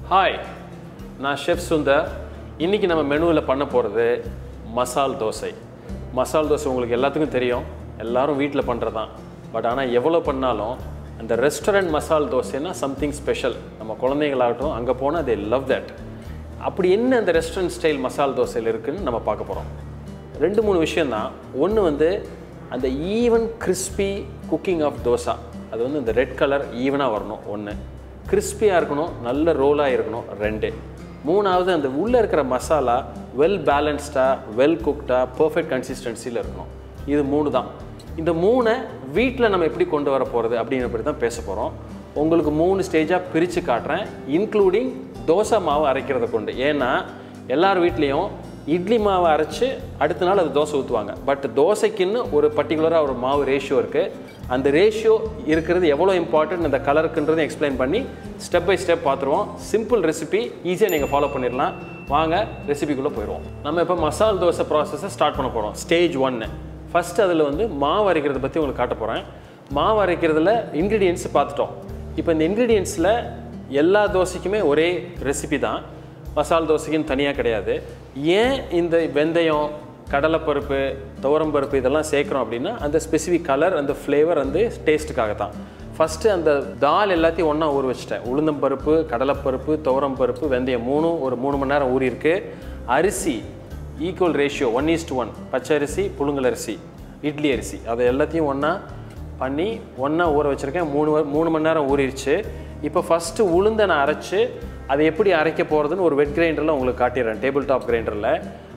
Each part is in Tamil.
ஹாய் நான் ஷெஃப் சுந்தர் இன்னைக்கு நம்ம மெனுவில் பண்ண போகிறது மசால் தோசை மசால் தோசை உங்களுக்கு எல்லாத்துக்கும் தெரியும் எல்லாரும் வீட்டில் பண்ணுறது தான் பட் ஆனால் எவ்வளோ பண்ணாலும் அந்த ரெஸ்டாரண்ட் மசால் தோசைன்னா சம்திங் ஸ்பெஷல் நம்ம குழந்தைங்களாகட்டும் அங்கே போனால் தே லவ் தட் அப்படி என்ன அந்த ரெஸ்டாரண்ட் ஸ்டைல் மசால் தோசையில் இருக்குன்னு நம்ம பார்க்க போகிறோம் ரெண்டு மூணு விஷயந்தான் ஒன்று வந்து அந்த even crispy cooking of dosa அது வந்து இந்த ரெட் கலர் ஈவனாக வரணும் ஒன்று கிறிஸ்பியாக இருக்கணும் நல்ல ரோலாக இருக்கணும் ரெண்டு மூணாவது அந்த உள்ளே இருக்கிற மசாலா வெல் பேலன்ஸ்டாக வெல் குக்டாக பர்ஃபெக்ட் கன்சிஸ்டன்சியில் இருக்கணும் இது மூணு தான் இந்த மூணை வீட்டில் நம்ம எப்படி கொண்டு வர போகிறது அப்படிங்கிற பற்றி தான் பேச போகிறோம் உங்களுக்கு மூணு ஸ்டேஜாக பிரித்து காட்டுறேன் இன்க்ளூடிங் தோசை மாவு அரைக்கிறத கொண்டு ஏன்னா எல்லார் வீட்லேயும் இட்லி மாவை அரைச்சி அடுத்த நாள் அது தோசை ஊற்றுவாங்க பட் தோசைக்குன்னு ஒரு பர்டிகுலராக ஒரு மாவு ரேஷியோ இருக்குது அந்த ரேஷியோ இருக்கிறது எவ்வளோ இம்பார்ட்டன்ட் இந்த கலருக்குன்றதை எக்ஸ்பிளைன் பண்ணி ஸ்டெப் பை ஸ்டெப் பார்த்துருவோம் சிம்பிள் ரெசிபி ஈஸியாக நீங்கள் ஃபாலோ பண்ணிடலாம் வாங்க ரெசிபிக்குள்ளே போயிடுவோம் நம்ம இப்போ மசால் தோசை ப்ராசஸை ஸ்டார்ட் பண்ண போகிறோம் ஸ்டேஜ் ஒன்று ஃபஸ்ட் அதில் வந்து மாவு அரைக்கிறத பற்றி உங்களுக்கு காட்ட போகிறேன் மாவு அரைக்கிறதுல இன்க்ரீடியன்ஸ் பார்த்துட்டோம் இப்போ இந்த இன்க்ரீடியன்ஸில் எல்லா தோசைக்குமே ஒரே ரெசிபி தான் மசால் தோசைக்குன்னு தனியாக கிடையாது ஏன் இந்த வெந்தயம் கடலைப்பருப்பு துவரம்பருப்பு இதெல்லாம் சேர்க்குறோம் அப்படின்னா அந்த ஸ்பெசிஃபிக் கலர் அந்த ஃப்ளேவர் வந்து டேஸ்ட்டுக்காக தான் ஃபஸ்ட்டு அந்த தால் எல்லாத்தையும் ஒன்றா ஊற வச்சுட்டேன் உளுந்தம்பருப்பு கடலைப்பருப்பு துவரம்பருப்பு வெந்தயம் மூணும் ஒரு மூணு மணி நேரம் ஊறியிருக்கு அரிசி equal ratio one is to one பச்சை அரிசி புழுங்கல் அரிசி இட்லி அரிசி அதை எல்லாத்தையும் ஒன்றா பண்ணி ஒன்றா ஊற வச்சுருக்கேன் மூணு வ- மூணு மணி நேரம் ஊறிடுச்சு இப்போ ஃபஸ்ட்டு உளுந்தை நான் அரைச்சு அதை எப்படி அரைக்க போகிறதுன்னு ஒரு வெட் கிரைண்டரில் உங்களுக்கு காட்டிடுறேன் டேபிள் டாப் கிரைண்டரில்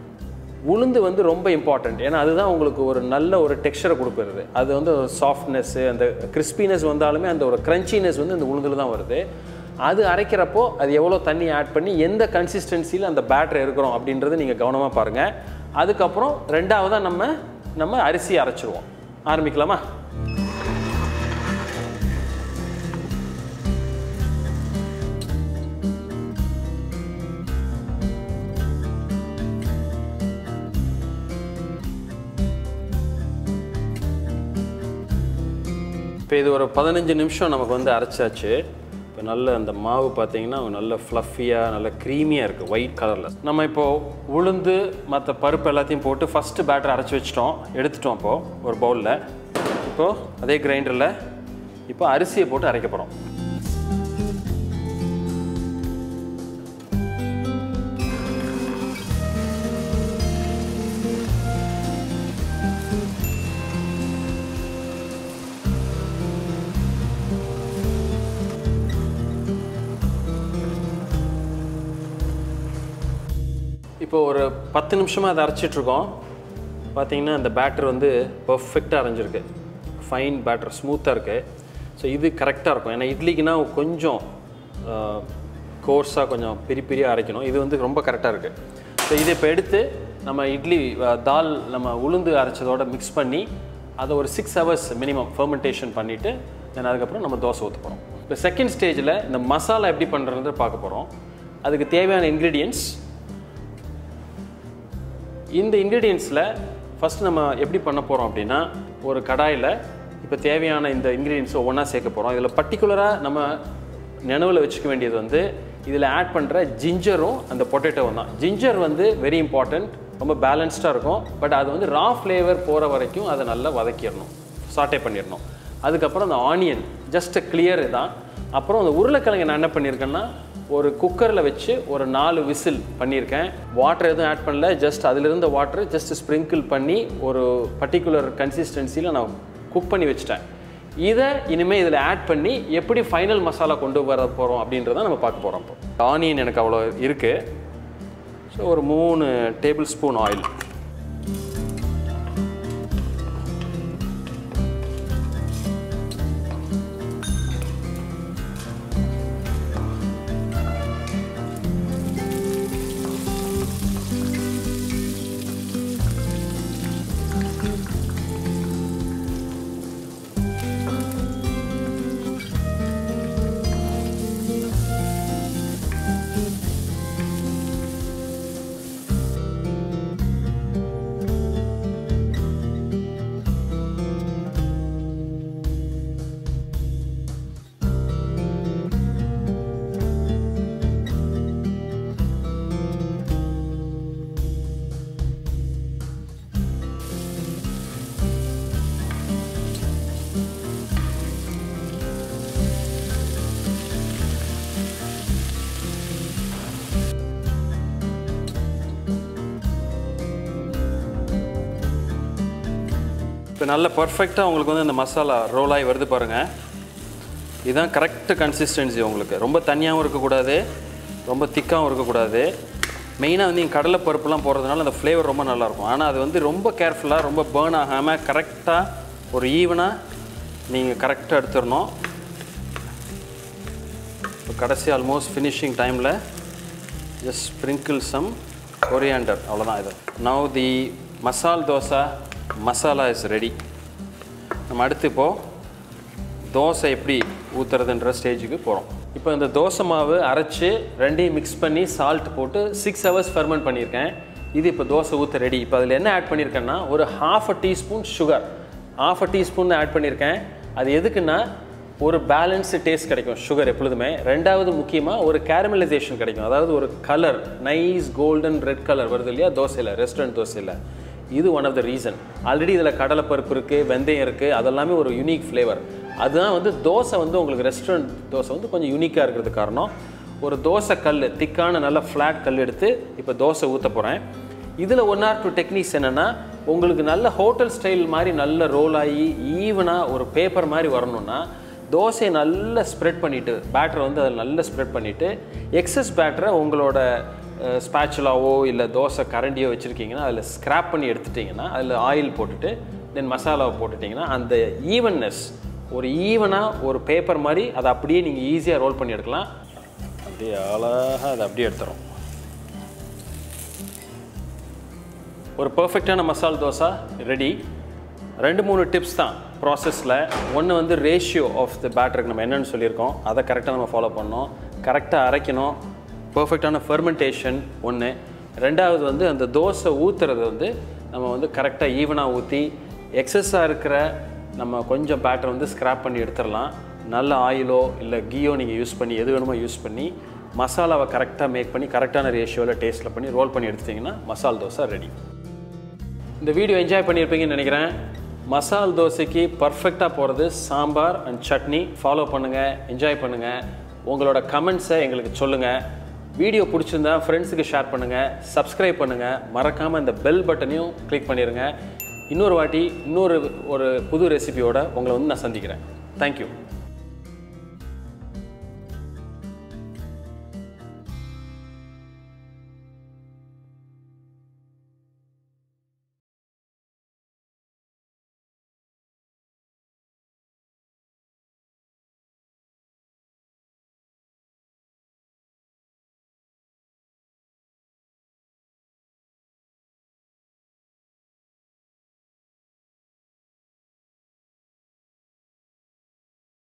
உளுந்து வந்து ரொம்ப இம்பார்ட்டண்ட் ஏன்னா அதுதான் உங்களுக்கு ஒரு நல்ல ஒரு டெக்ஸ்சரை கொடுக்குறது அது வந்து ஒரு சாஃப்ட்னஸ்ஸு அந்த கிறிஸ்பினஸ் வந்தாலுமே அந்த ஒரு க்ரன்ச்சினஸ் வந்து அந்த உளுந்தில் தான் வருது அது அரைக்கிறப்போ அது எவ்வளோ தண்ணி ஆட் பண்ணி எந்த கன்சிஸ்டன்சியில் அந்த பேட்டர் இருக்கிறோம் அப்படின்றத நீங்கள் கவனமாக பாருங்கள் அதுக்கப்புறம் ரெண்டாவதாக நம்ம நம்ம அரிசி அரைச்சிருவோம் ஆரம்பிக்கலாமா இப்போ இது ஒரு பதினஞ்சு நிமிஷம் நமக்கு வந்து அரைச்சாச்சு இப்போ நல்ல அந்த மாவு பார்த்தீங்கன்னா நல்ல ஃப்ளஃபியாக நல்ல க்ரீமியாக இருக்குது ஒயிட் கலரில் நம்ம இப்போது உளுந்து மற்ற பருப்பு எல்லாத்தையும் போட்டு ஃபஸ்ட்டு பேட்டர் அரைச்சி வச்சிட்டோம் எடுத்துட்டோம் இப்போது ஒரு பவுலில் இப்போது அதே கிரைண்டரில் இப்போ அரிசியை போட்டு அரைக்க போகிறோம் இப்போ ஒரு பத்து நிமிஷமாக அதை அரைச்சிட்ருக்கோம் பார்த்தீங்கன்னா அந்த பேட்டர் வந்து பர்ஃபெக்டாக அரைஞ்சிருக்கு ஃபைன் பேட்டர் ஸ்மூத்தாக இருக்குது ஸோ இது கரெக்டாக இருக்கும் ஏன்னா இட்லிக்குனா கொஞ்சம் கோர்ஸாக கொஞ்சம் பெரிய பெரிய அரைக்கணும் இது வந்து ரொம்ப கரெக்டாக இருக்குது ஸோ இதை இப்போ எடுத்து நம்ம இட்லி அஹ், தால் நம்ம உளுந்து அரைச்சதோட மிக்ஸ் பண்ணி அதை ஒரு சிக்ஸ் ஹவர்ஸ் மினிமம் ஃபர்மெண்டேஷன் பண்ணிவிட்டு தென் அதுக்கப்புறம் நம்ம தோசை ஊற்ற போகிறோம் இப்போ செகண்ட் ஸ்டேஜில் இந்த மசாலா எப்படி பண்ணுறது பார்க்க போகிறோம் அதுக்கு தேவையான இன்க்ரீடியன்ட்ஸ் இந்த இன்க்ரீடியன்ஸில் ஃபஸ்ட் நம்ம எப்படி பண்ண போகிறோம் அப்படின்னா ஒரு கடாயில் இப்போ தேவையான இந்த இன்க்ரீடியன்ஸை ஒன்றா சேர்க்க போகிறோம் இதில் பர்டிகுலராக நம்ம நினைவில் வச்சுக்க வேண்டியது வந்து இதில் ஆட் பண்ணுற ஜிஞ்சரும் அந்த பொட்டேட்டோவும் தான் ஜிஞ்சர் வந்து வெரி இம்பார்ட்டண்ட் ரொம்ப பேலன்ஸ்டாக இருக்கும் பட் அது வந்து ரா ஃப்ளேவர் போகிற வரைக்கும் அதை நல்லா வதக்கிடணும் சாட்டே பண்ணிடணும் அதுக்கப்புறம் அந்த ஆனியன் ஜஸ்ட் கிளியர் தான் அப்புறம் அந்த உருளைக்கிழங்கு நான் என்ன பண்ணியிருக்கேன்னா ஒரு குக்கரில் வச்சு ஒரு நாலு விசில் பண்ணியிருக்கேன் வாட்டர் எதுவும் ஆட் பண்ணல ஜஸ்ட் அதில் இருந்த வாட்டர் ஜஸ்ட் ஸ்ப்ரிங்கிள் பண்ணி ஒரு பர்டிகுலர் கன்சிஸ்டன்சியில் நான் குக் பண்ணி வச்சுட்டேன் இதை இனிமேல் இதில் ஆட் பண்ணி எப்படி ஃபைனல் மசாலா கொண்டு வர போகிறோம் அப்படின்றத நம்ம பார்க்க போகிறோம் இப்போ ஆனியன் எனக்கு அவ்வளோ இருக்குது ஸோ ஒரு மூணு டேபிள் ஸ்பூன் ஆயில் இப்போ நல்ல பர்ஃபெக்டாக உங்களுக்கு வந்து இந்த மசாலா ரோல் ஆகி வருது பாருங்கள் இதுதான் கரெக்ட் கன்சிஸ்டன்சி உங்களுக்கு ரொம்ப தண்ணியாகவும் இருக்கக்கூடாது ரொம்ப திக்காகவும் இருக்கக்கூடாது மெயினாக வந்து நீங்கள் கடலை பருப்புலாம் போடுறதுனால அந்த ஃப்ளேவர் ரொம்ப நல்லாயிருக்கும் ஆனால் அது வந்து ரொம்ப கேர்ஃபுல்லாக ரொம்ப பேர்ன் ஆகாமல் கரெக்டாக ஒரு ஈவனாக நீங்கள் கரெக்டாக எடுத்துடணும் இப்போ கடைசி ஆல்மோஸ்ட் ஃபினிஷிங் டைமில் ஜஸ்ட் ஸ்ப்ரிங்கிள் சம் கொரியாண்டர் அவ்வளோதான் இது நவ் தி மசால் தோசை மசாலா இஸ் ரெடி நம்ம அடுத்து இப்போது தோசை எப்படி ஊற்றுறதுன்ற ஸ்டேஜுக்கு போகிறோம் இப்போ இந்த தோசை மாவு அரைச்சி ரெண்டையும் மிக்ஸ் பண்ணி சால்ட் போட்டு சிக்ஸ் ஹவர்ஸ் ஃபெர்மெண்ட் பண்ணியிருக்கேன் இது இப்போ தோசை ஊற்ற ரெடி இப்போ அதில் என்ன ஆட் பண்ணியிருக்கேன்னா ஒரு half a teaspoon sugar half a teaspoon add பண்ணியிருக்கேன் அது எதுக்குன்னா ஒரு பேலன்ஸ்டு டேஸ்ட் கிடைக்கும் சுகர் எப்பொழுதுமே ரெண்டாவது முக்கியமாக ஒரு கேரமலைசேஷன் கிடைக்கும் அதாவது ஒரு colour nice golden red colour வருது இல்லையா தோசையில் ரெஸ்டாரண்ட் தோசையில் இது one of the reason already இதில் கடலைப்பருப்பு இருக்குது வெந்தயம் இருக்குது அதெல்லாமே ஒரு யூனிக் ஃப்ளேவர் அதுதான் வந்து தோசை வந்து உங்களுக்கு ரெஸ்டாரண்ட் தோசை வந்து கொஞ்சம் யூனிக்காக இருக்கிறது காரணம் ஒரு தோசை கல் திக்கான நல்ல ஃப்ளாட் கல் எடுத்து இப்போ தோசை ஊற்ற போகிறேன் இதில் ஒன் ஆர் டூ டெக்னிக்ஸ் என்னென்னா உங்களுக்கு நல்ல ஹோட்டல் ஸ்டைல் மாதிரி நல்ல ரோல் ஆகி ஈவனாக ஒரு பேப்பர் மாதிரி வரணும்னா தோசையை நல்லா ஸ்ப்ரெட் பண்ணிவிட்டு பேட்டரை வந்து அதில் நல்லா ஸ்ப்ரெட் பண்ணிவிட்டு எக்ஸஸ் பேட்டரை உங்களோட ஸ்பேச்சுலாவோ இல்லை தோசை கரண்டியோ வச்சுருக்கீங்கன்னா அதில் ஸ்க்ராப் பண்ணி எடுத்துட்டிங்கன்னா அதில் ஆயில் போட்டுட்டு தென் மசாலாவை போட்டுட்டிங்கன்னா அந்த ஈவன்னஸ் ஒரு ஈவனாக ஒரு பேப்பர் மாதிரி அதை அப்படியே நீங்கள் ஈஸியாக ரோல் பண்ணி எடுக்கலாம் அப்படியே அழகாக அதை அப்படியே எடுத்துரும் ஒரு பர்ஃபெக்டான மசால் தோசை ரெடி ரெண்டு மூணு டிப்ஸ் தான் ப்ராசஸில் ஒன்று வந்து ரேஷியோ ஆஃப் த பேட்டருக்கு நம்ம என்னென்னு சொல்லியிருக்கோம் அதை கரெக்டாக நம்ம ஃபாலோ பண்ணோம் கரெக்டாக அரைக்கணும் பர்ஃபெக்டான ஃபெர்மெண்டேஷன் ஒன்று ரெண்டாவது வந்து அந்த தோசை ஊற்றுறது வந்து நம்ம வந்து கரெக்டாக ஈவனாக ஊற்றி எக்ஸஸாக இருக்கிற நம்ம கொஞ்சம் பேட்டர் வந்து ஸ்க்ராப் பண்ணி எடுத்துடலாம் நல்ல ஆயிலோ இல்லை கீயோ நீங்கள் யூஸ் பண்ணி எது வேணுமோ யூஸ் பண்ணி மசாலாவை கரெக்டாக மேக் பண்ணி கரெக்டான ரேஷியோவில் டேஸ்ட்டில் பண்ணி ரோல் பண்ணி எடுத்துட்டிங்கன்னா மசால் தோசை ரெடி இந்த வீடியோ என்ஜாய் பண்ணியிருப்பீங்கன்னு நினைக்கிறேன் மசால் தோசைக்கு பர்ஃபெக்டாக போகிறது சாம்பார் அண்ட் சட்னி ஃபாலோ பண்ணுங்கள் என்ஜாய் பண்ணுங்கள் உங்களோட கமெண்ட்ஸை எங்களுக்கு சொல்லுங்கள் வீடியோ பிடிச்சிருந்தா ஃப்ரெண்ட்ஸுக்கு ஷேர் பண்ணுங்கள் சப்ஸ்கிரைப் பண்ணுங்கள் மறக்காமல் இந்த பெல் பட்டனையும் கிளிக் பண்ணிடுங்க இன்னொரு வாட்டி இன்னொரு ஒரு புது ரெசிபியோட உங்களை வந்து நான் சந்திக்கிறேன் தேங்க்யூ